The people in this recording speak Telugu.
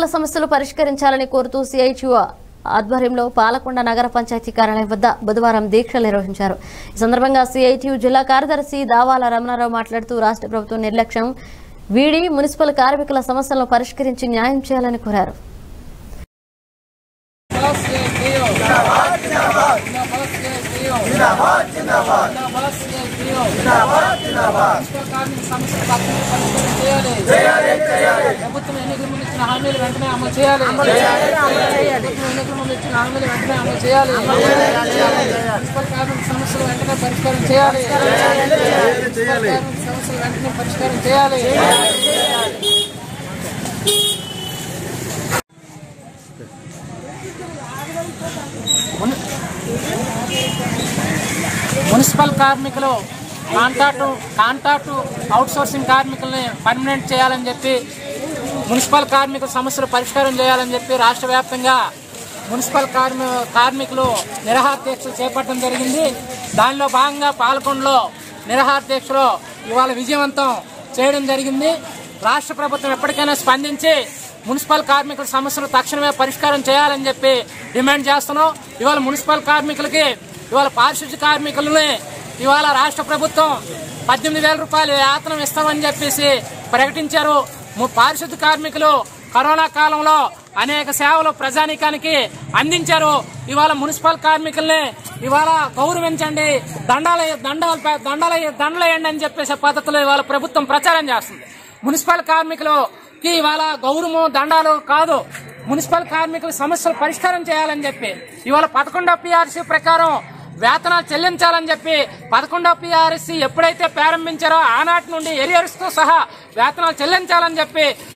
సమస్యలు పరిష్కరించాలని కోరుతూ సిఐటియు ఆధ్వర్యంలో పాలకొండ నగర పంచాయతీ కార్యాలయం వద్ద బుధవారం దీక్షలు నిర్వహించారు ఈ సందర్భంగా సిఐటియు జిల్లా కార్యదర్శి దావాల రమణారావు మాట్లాడుతూ రాష్ట్ర ప్రభుత్వం నిర్లక్ష్యం వీడి మున్సిపల్ కార్మికుల సమస్యలను పరిష్కరించి న్యాయం చేయాలని కోరారు ప్రభుత్వం ఎన్నికల ముందు ఇచ్చిన హామీలు వెంటనే అమలు చేయాలి ప్రభుత్వం ఎన్నికల ముందు ఇచ్చిన హామీలు వెంటనే అమలు చేయాలి మున్సిపల్ కార్మిక సమస్యలు వెంటనే పరిష్కారం చేయాలి మున్సిపల్ కార్మిక సమస్యలు వెంటనే పరిష్కారం చేయాలి మున్- మున్సిపల్ కార్మికులు కాంట్రాక్టు కాంట్రాక్టు అవుట్సోర్సింగ్ కార్మికుల్ని పర్మనెంట్ చేయాలని చెప్పి మున్సిపల్ కార్మికుల సమస్యలు పరిష్కారం చేయాలని చెప్పి రాష్ట్ర వ్యాప్తంగా మున్సిపల్ కార్మి కార్మికులు నిరహార దీక్షలు చేపట్టడం జరిగింది దానిలో భాగంగా పాల్గొండలో నిరహార దీక్షలో ఇవాళ విజయవంతం చేయడం జరిగింది రాష్ట్ర ప్రభుత్వం ఎప్పటికైనా స్పందించి మున్సిపల్ కార్మికుల సమస్యలు తక్షణమే పరిష్కారం చేయాలని చెప్పి డిమాండ్ చేస్తున్నాం ఇవాళ మున్సిపల్ కార్మికులకి ఇవాళ పారిశుద్ధ్య కార్మికులని ఇవాళ రాష్ట్ర ప్రభుత్వం పద్దెనిమిది వేల రూపాయలు వేతనం ఇస్తామని చెప్పేసి ప్రకటించారు ము- పారిశుద్ధ్య కార్మికులు కరోనా కాలంలో అనేక సేవలు ప్రజానీకానికి అందించారు ఇవాళ మున్సిపల్ కార్మికుల్ని ఇవాళ గౌరవించండి దండాల దండాలు పే- దండాల దండలేయండి అని చెప్పేసి పద్ధతిలో ఇవాళ ప్రభుత్వం ప్రచారం చేస్తుంది మున్సిపల్ కార్మికులకి ఇవాళ గౌరవం దండాలు కాదు మున్సిపల్ కార్మికుల సమస్యలు పరిష్కారం చేయాలని చెప్పి ఇవాళ పదకొండో పిఆర్సీ ప్రకారం వేతనాలు చెల్లించాలని చెప్పి పదకొండో పిఆర్సీ ఎప్పుడైతే ప్రారంభించారో ఆనాటి నుండి ఎరియర్స్ తో సహా వేతనాలు చెల్లించాలని చెప్పి